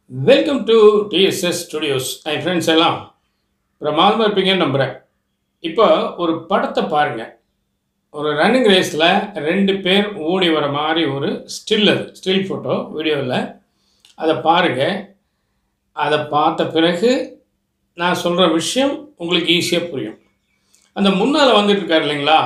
welcome to TSS studios என் friends எல்லாம் பிரமாதமாக இருப்பீங்கன்னு நம்புகிறேன் இப்போ ஒரு படத்தை பாருங்கள் ஒரு ரன்னிங் ரேஸில் ரெண்டு பேர் ஓடி வர மாதிரி ஒரு ஸ்டில் அது ஸ்டில் ஃபோட்டோ வீடியோவில் அதை பாருங்கள் அதை பார்த்த பிறகு நான் சொல்கிற விஷயம் உங்களுக்கு ஈஸியாக புரியும் அந்த முன்னால் வந்துட்டு இருக்கார் இல்லைங்களா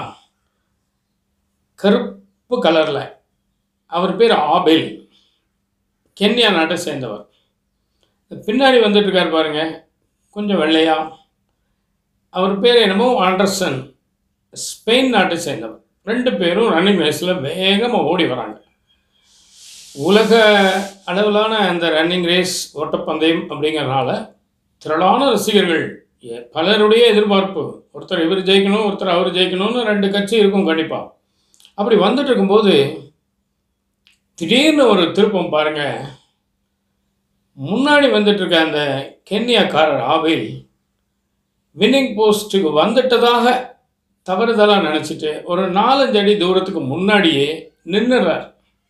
கருப்பு கலரில் அவர் பேர் ஆபேல் கென்யா நாட்டை சேர்ந்தவர் பின்னாடி வந்துட்டு இருக்கார் பாருங்க கொஞ்சம் வெள்ளையா அவர் பேர் என்னமோ ஆண்டர்சன் ஸ்பெயின் நாட்டை சேர்ந்தவர் ரெண்டு பேரும் ரன்னிங் ரேஸில் வேகமாக ஓடி வராங்க உலக அளவிலான அந்த ரன்னிங் ரேஸ் ஓட்டப்பந்தயம் அப்படிங்கிறனால திரளான ரசிகர்கள் எ- பலருடைய எதிர்பார்ப்பு ஒருத்தர் இவர் ஜெயிக்கணும் ஒருத்தர் அவர் ஜெயிக்கணும்னு ரெண்டு கட்சி இருக்கும் கண்டிப்பாக அப்படி வந்துட்டு இருக்கும்போது திடீர்னு ஒரு திருப்பம் பாருங்க முன்னாடி வந்துட்டு இருக்க அந்த கென்யாக்காரர் ஆபேல் வின்னிங் போஸ்ட்டுக்கு வந்துட்டதாக தவறுதலாக நினச்சிட்டு ஒரு நாலஞ்சு அடி தூரத்துக்கு முன்னாடியே நின்னுறார்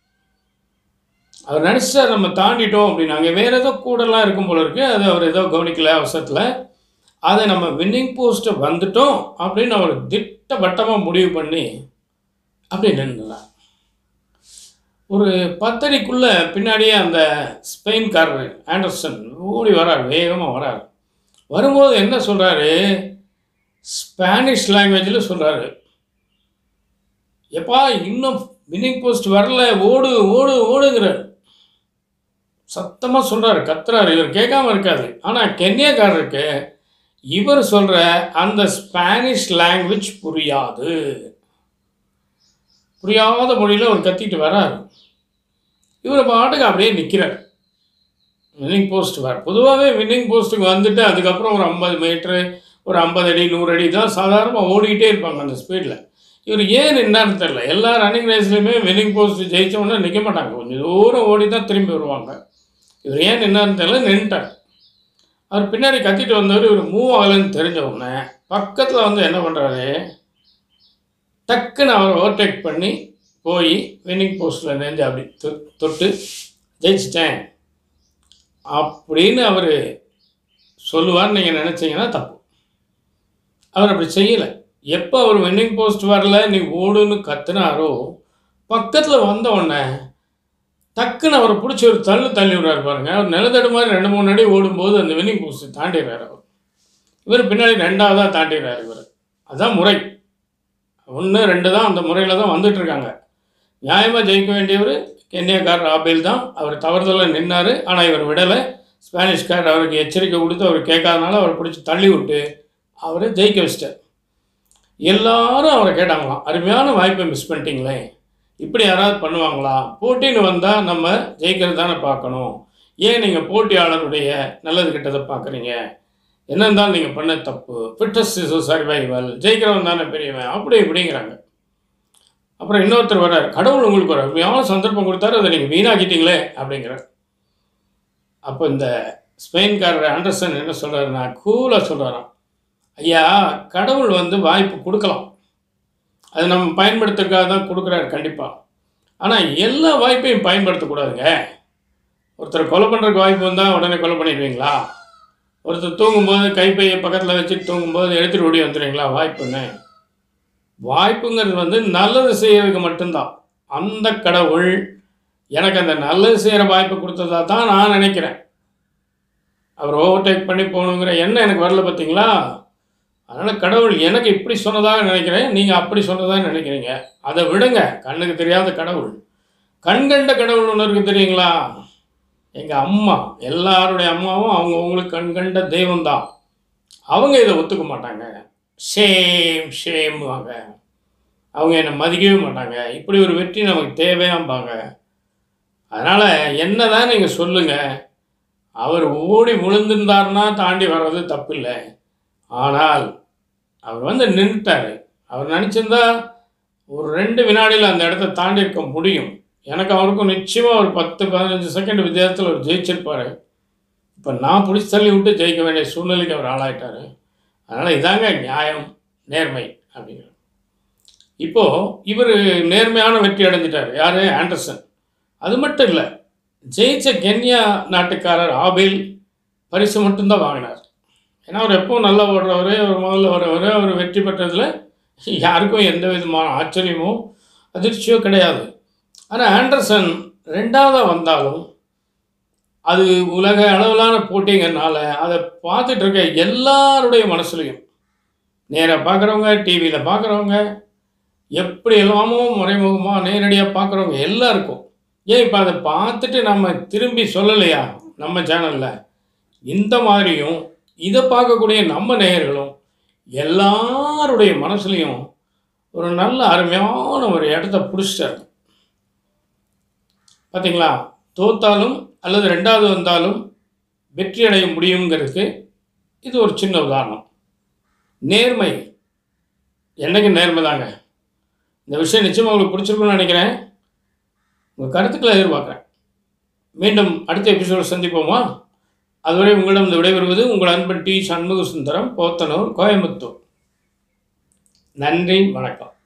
அவர் நினச்சிட்டார் நம்ம தாண்டிட்டோம் அப்படின்னாங்க வேற ஏதோ கூடலாம் இருக்கும் போல இருக்கு அது அவர் ஏதோ கவனிக்கல அவசரத்தில் அதை நம்ம வின்னிங் போஸ்ட்டை வந்துட்டோம் அப்படின்னு அவர் திட்டவட்டமாக முடிவு பண்ணி அப்படி நின்றுறார் ஒரு பத்தடிக்குள்ள பின்னாடியே அந்த ஸ்பெயின்காரர் ஆண்டர்சன் ஓடி வரார் வேகமாக வரார் வரும்போது என்ன சொல்கிறாரு ஸ்பானிஷ் லாங்குவேஜில் சொல்கிறாரு எப்பா இன்னும் வின்னிங் போஸ்ட் வரல ஓடு ஓடு ஓடுங்கிறார் சத்தமாக சொல்கிறாரு கத்துறாரு இவர் கேட்காம இருக்காது ஆனால் கென்யாக்காரருக்கு இவர் சொல்கிற அந்த ஸ்பானிஷ் லாங்குவேஜ் புரியாது புரியாத மொழியில் அவர் கத்திட்டு வராரு இவர் பாட்டுக்கு அப்படியே நிற்கிறார் வின்னிங் போஸ்ட் வர பொதுவாகவே வின்னிங் போஸ்ட்டுக்கு வந்துட்டு அதுக்கப்புறம் ஒரு ஐம்பது மீட்ரு ஒரு ஐம்பது அடி நூறு அடி தான் சாதாரணமாக ஓடிக்கிட்டே இருப்பாங்க அந்த ஸ்பீடில் இவர் ஏன் நின்னான்னு தெரில எல்லா ரன்னிங் ரேஸ்லையுமே வின்னிங் போஸ்ட் ஜெயிச்சவொடனே நிற்க மாட்டாங்க கொஞ்சம் தூரம் ஓடி தான் திரும்பி வருவாங்க இவர் ஏன் நின்னான்னு தெரில நின்ட்டார் அவர் பின்னாடி கத்திட்டு வந்தவர் இவர் மூவ் ஆகலைன்னு தெரிஞ்ச உடனே பக்கத்தில் வந்து என்ன பண்ணுறாரு டக்குன்னு அவரை ஓவர்டேக் பண்ணி போய் வின்னிங் போஸ்ட்டில் நெஞ்சு அப்படி தொ- தொட்டு ஜெயிச்சிட்டேன் அப்படின்னு அவர் சொல்லுவார்னு நீங்கள் நினச்சிங்கன்னா தப்பு அவர் அப்படி செய்யலை எப்போ அவர் வின்னிங் போஸ்ட் வரல நீ ஓடுன்னு கத்துனாரோ பக்கத்தில் வந்த உடனே டக்குன்னு அவரை பிடிச்சி ஒரு தள்ளு தள்ளி விடுறாரு பாருங்க அவர் நிலத்தடு மாதிரி ரெண்டு மூணு அடி ஓடும்போது அந்த வின்னிங் போஸ்ட் தாண்டிடுறாரு அவர் இவர் பின்னாடி ரெண்டாவதாக தாண்டிடுறாரு இவர் அதான் முறை ஒன்று ரெண்டு தான் அந்த முறையில் தான் வந்துட்டு இருக்காங்க நியாயமாக ஜெயிக்க வேண்டியவர் கென்யாக்காரர் ஆபேல் தான் அவர் தவறுதலாக நின்னார் ஆனால் இவர் விடலை ஸ்பானிஷ்காரர் அவருக்கு எச்சரிக்கை கொடுத்து அவர் கேட்காதனால அவரை பிடிச்சி தள்ளி விட்டு அவரை ஜெயிக்க வச்சிட்டார் எல்லாரும் அவரை கேட்டாங்களாம் அருமையான வாய்ப்பை மிஸ் பண்ணிட்டீங்களே இப்படி யாராவது பண்ணுவாங்களா போட்டின்னு வந்தால் நம்ம ஜெயிக்கிறது தானே பார்க்கணும் ஏன் நீங்கள் போட்டியாளருடைய நல்லது கெட்டதை பார்க்குறீங்க என்ன இருந்தாலும் நீங்கள் பண்ண தப்பு ஃபிட்டஸ்ட் இஸ் சர்வைவல் ஜெயிக்கிறவன் தானே பெரியவன் அப்படி இப்படிங்கிறாங்க அப்புறம் இன்னொருத்தர் வர்றார் கடவுள் உங்களுக்கு ஒரு அருமையான சந்தர்ப்பம் கொடுத்தாரு அதை நீங்கள் வீணாக்கிட்டீங்களே அப்படிங்கிறார் அப்போ இந்த ஸ்பெயின்காரர் ஆண்டர்சன் என்ன சொல்கிறாருன்னா கூலாக சொல்கிறாராம் ஐயா கடவுள் வந்து வாய்ப்பு கொடுக்கலாம் அது நம்ம பயன்படுத்துறதுக்காக தான் கொடுக்குறாரு கண்டிப்பாக ஆனால் எல்லா வாய்ப்பையும் பயன்படுத்தக்கூடாதுங்க ஒருத்தர் கொலை பண்ணுறதுக்கு வாய்ப்பு வந்தால் உடனே கொலை பண்ணிடுவீங்களா ஒருத்தர் தூங்கும்போது கைப்பையை பக்கத்தில் வச்சுட்டு தூங்கும்போது எடுத்துகிட்டு ஓடி வந்துடுவீங்களா வாய்ப்புன்னு வாய்ப்புங்கிறது வந்து நல்லது செய்கிறதுக்கு மட்டும்தான் அந்த கடவுள் எனக்கு அந்த நல்லது செய்கிற வாய்ப்பு கொடுத்ததா தான் நான் நினைக்கிறேன் அவர் ஓவர்டேக் பண்ணி போகணுங்கிற எண்ணம் எனக்கு வரல பார்த்தீங்களா அதனால் கடவுள் எனக்கு இப்படி சொன்னதாக நினைக்கிறேன் நீங்கள் அப்படி சொன்னதாக நினைக்கிறீங்க அதை விடுங்க கண்ணுக்கு தெரியாத கடவுள் கண்கண்ட கடவுள் ஒன்று இருக்கு தெரியுங்களா எங்கள் அம்மா எல்லாருடைய அம்மாவும் அவங்க அவங்களுக்கு கண்கண்ட தெய்வம்தான் அவங்க இதை ஒத்துக்க மாட்டாங்க ஷேம் ஷேம் வாங்க அவங்க என்னை மதிக்கவே மாட்டாங்க இப்படி ஒரு வெற்றி நமக்கு தேவையாம்பாங்க அதனால் என்ன தான் நீங்கள் சொல்லுங்கள் அவர் ஓடி விழுந்திருந்தாருன்னா தாண்டி வர்றது தப்பில்லை ஆனால் அவர் வந்து நின்றுட்டார் அவர் நினச்சிருந்தா ஒரு ரெண்டு வினாடியில் அந்த இடத்த தாண்டி இருக்க முடியும் எனக்கு அவருக்கும் நிச்சயமாக ஒரு பத்து பதினஞ்சு செகண்ட் வித்தியாசத்தில் அவர் ஜெயிச்சிருப்பார் இப்போ நான் பிடிச்சி தள்ளி விட்டு ஜெயிக்க வேண்டிய சூழ்நிலைக்கு அவர் ஆளாயிட்டார் அதனால் இதாங்க நியாயம் நேர்மை அப்படிங்கிற இப்போது இவர் நேர்மையான வெற்றி அடைஞ்சிட்டார் யார் ஆண்டர்சன் அது மட்டும் இல்லை ஜெயிச்ச கென்யா நாட்டுக்காரர் ஆபில் பரிசு மட்டும்தான் வாங்கினார் ஏன்னா அவர் எப்பவும் நல்லா ஓடுறவர் அவர் முதல்ல வர்றவர் அவர் வெற்றி பெற்றதில் யாருக்கும் எந்த விதமான ஆச்சரியமோ அதிர்ச்சியோ கிடையாது ஆனால் ஆண்டர்சன் ரெண்டாவதாக வந்தாலும் அது உலக அளவிலான போட்டிங்கிறனால அதை பார்த்துட்டு இருக்க எல்லாருடைய மனசுலையும் நேராக பார்க்குறவங்க டிவியில் பார்க்குறவங்க எப்படி எல்லாமோ மறைமுகமாக நேரடியாக பார்க்குறவங்க எல்லாருக்கும் ஏன் இப்போ அதை பார்த்துட்டு நம்ம திரும்பி சொல்லலையா நம்ம சேனலில் இந்த மாதிரியும் இதை பார்க்கக்கூடிய நம்ம நேயர்களும் எல்லாருடைய மனசுலையும் ஒரு நல்ல அருமையான ஒரு இடத்த பிடிச்சிட்டாரு பார்த்தீங்களா தோத்தாலும் அல்லது ரெண்டாவது வந்தாலும் வெற்றி அடைய முடியுங்கிறதுக்கு இது ஒரு சின்ன உதாரணம் நேர்மை என்னைக்கு நேர்மை தாங்க இந்த விஷயம் நிச்சயமாக உங்களுக்கு பிடிச்சிருக்குன்னு நினைக்கிறேன் உங்கள் கருத்துக்களை எதிர்பார்க்குறேன் மீண்டும் அடுத்த எபிசோடு சந்திப்போமா அதுவரை உங்களிடம் இந்த விடைபெறுவது உங்கள் அன்பன் டி சண்முக சுந்தரம் போத்தனூர் கோயம்புத்தூர் நன்றி வணக்கம்